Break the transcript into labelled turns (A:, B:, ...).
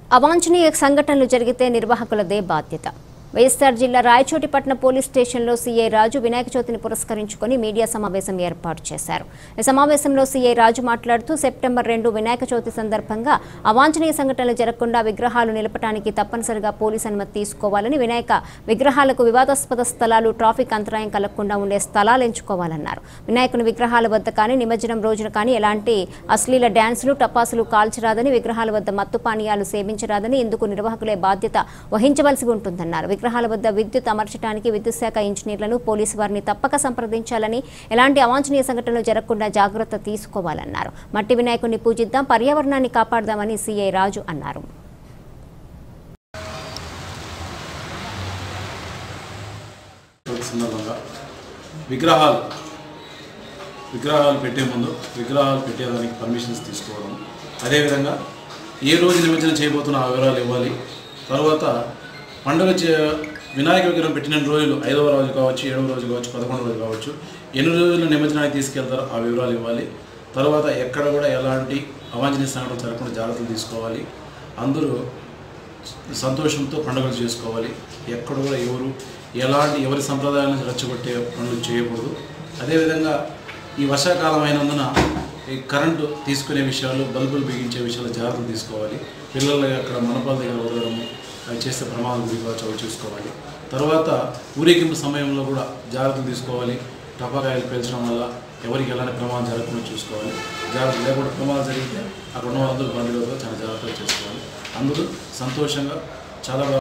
A: అవాంఛనీయ సంఘటనలు జరిగితే నిర్వాహకులదే బాధ్యత వైఎస్ఆర్ జిల్లా రాయచోటిపట్న పోలీస్ స్టేషన్లో సీఐ రాజు వినాయక చవితిని పురస్కరించుకొని మీడియా సమావేశం ఏర్పాటు చేశారు ఈ సమావేశంలో సీఐ రాజు మాట్లాడుతూ సెప్టెంబర్ రెండు వినాయక చవితి సందర్భంగా అవాంఛనీయ సంఘటనలు జరగకుండా విగ్రహాలు నిలపడానికి తప్పనిసరిగా పోలీస్ అనుమతి తీసుకోవాలని వినాయక విగ్రహాలకు వివాదాస్పద స్థలాలు ట్రాఫిక్ అంతరాయం కలగకుండా ఉండే స్థలాలు ఎంచుకోవాలన్నారు వినాయకుని విగ్రహాల వద్ద కానీ నిమజ్జనం రోజున కానీ ఎలాంటి అశ్లీల డ్యాన్సులు టపాసులు కాల్చరాదని విగ్రహాల వద్ద మత్తు పానీయాలు సేవించరాదని ఇందుకు నిర్వాహకులే బాధ్యత వహించవలసి ఉంటుందన్నారు విగ్రహాల వద్ద విద్యుత్ అమర్చడానికి విద్యుత్ శాఖ ఇంజనీర్లను పోలీసు వారిని తప్పక సంప్రదించాలని ఎలాంటి అవాంఛనీయ సంఘటనలు జరగకుండా జాగ్రత్త తీసుకోవాలన్నారు మట్టి వినాయకుడిని పూజిద్దాం పర్యావరణాన్ని కాపాడదామని సీఐ రాజు అన్నారు
B: చవితి సందర్భంగా విగ్రహాలు విగ్రహాలు పెట్టే ముందు విగ్రహాలు పెట్టేదానికి పర్మిషన్స్ తీసుకోవడం అదేవిధంగా ఏ రోజు నిమజ్జనం చేయబోతున్న ఆ వివరాలు ఇవ్వాలి తర్వాత పండుగ చే వినాయక విగ్రహం పెట్టిన రోజులు ఐదవ రోజు కావచ్చు ఏడవ రోజు కావచ్చు పదకొండవ రోజు కావచ్చు ఎన్ని రోజులు నిమజ్జనానికి తీసుకెళ్తారో ఆ వివరాలు ఇవ్వాలి తర్వాత ఎక్కడ కూడా ఎలాంటి అవాంఛనీయ సంఘటన జరగకుండా జాగ్రత్తలు తీసుకోవాలి అందరూ సంతోషంతో పండుగలు చేసుకోవాలి ఎక్కడ కూడా ఎవరు ఎలాంటి ఎవరి సంప్రదాయాలను రెచ్చగొట్టే పనులు చేయకూడదు అదేవిధంగా ఈ వర్షాకాలం అయినందున ఈ కరెంటు తీసుకునే విషయాలు బల్బులు బిగించే విషయాలు జాగ్రత్తలు తీసుకోవాలి పిల్లలు అక్కడ మనపాల దగ్గర వదలడము అవి చేస్తే ప్రమాదం గురి కావచ్చు అవి చూసుకోవాలి తర్వాత ఊరేగింపు సమయంలో కూడా జాగ్రత్తలు తీసుకోవాలి టపాకాయలు పేల్చడం వల్ల ఎవరికి ఎలాంటి ప్రమాదం జరగకుండా చూసుకోవాలి జాగ్రత్త లేకుండా ప్రమాదం జరిగితే అక్కడ ఉన్న వాళ్ళందరూ బంధువులతో చాలా జాగ్రత్తగా చేసుకోవాలి అందరూ సంతోషంగా చాలా బాగా